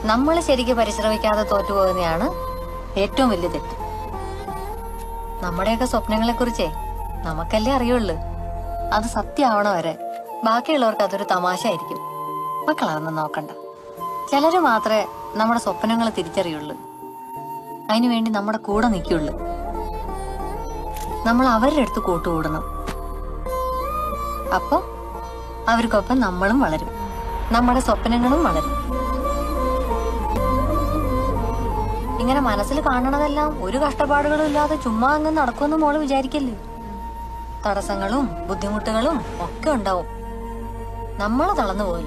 നമ്മൾ ശരിക്ക് പരിശ്രമിക്കാതെ തോറ്റുപോകുന്നതാണ് ഏറ്റവും വലിയ തെറ്റ് നമ്മുടെയൊക്കെ സ്വപ്നങ്ങളെ കുറിച്ചേ നമുക്കല്ലേ അറിയുള്ളൂ അത് സത്യമാവണ വരെ ബാക്കിയുള്ളവർക്ക് അതൊരു തമാശ ആയിരിക്കും മക്കളതൊന്നും നോക്കണ്ട ചിലര് മാത്രമേ നമ്മുടെ സ്വപ്നങ്ങൾ തിരിച്ചറിയുള്ളൂ അതിനുവേണ്ടി നമ്മുടെ കൂടെ നിൽക്കുള്ളൂ നമ്മൾ അവരുടെ അടുത്ത് കൂട്ടുകൂടണം അപ്പൊ അവർക്കൊപ്പം നമ്മളും വളരും നമ്മുടെ സ്വപ്നങ്ങളും വളരും ഇങ്ങനെ മനസ്സിൽ കാണണതെല്ലാം ഒരു കഷ്ടപ്പാടുകളും ഇല്ലാതെ ചുമ്മാ അങ്ങ് നടക്കുമെന്ന് മോള് വിചാരിക്കല്ലേ തടസ്സങ്ങളും ബുദ്ധിമുട്ടുകളും ഒക്കെ ഉണ്ടാവും നമ്മൾ തളർന്നു പോയില്ല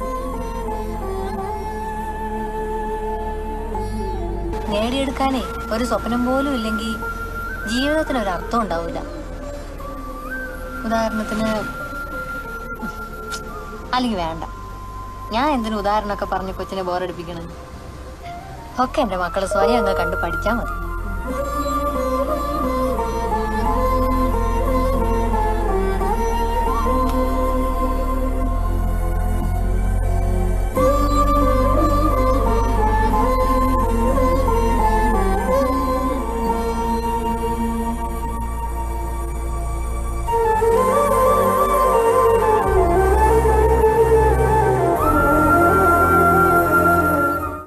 നേടിയെടുക്കാനേ ഒരു സ്വപ്നം പോലും ഇല്ലെങ്കിൽ ജീവിതത്തിന് ഒരു അർത്ഥം ഉണ്ടാവില്ല ഉദാഹരണത്തിന് അല്ലെങ്കിൽ വേണ്ട ഞാൻ എന്തിനു ഉദാഹരണമൊക്കെ പറഞ്ഞ് കൊച്ചിനെ ബോറടിപ്പിക്കണം ഒക്കെ എന്റെ മക്കള് സ്വയം അങ്ങ് കണ്ട് പഠിച്ചാൽ മതി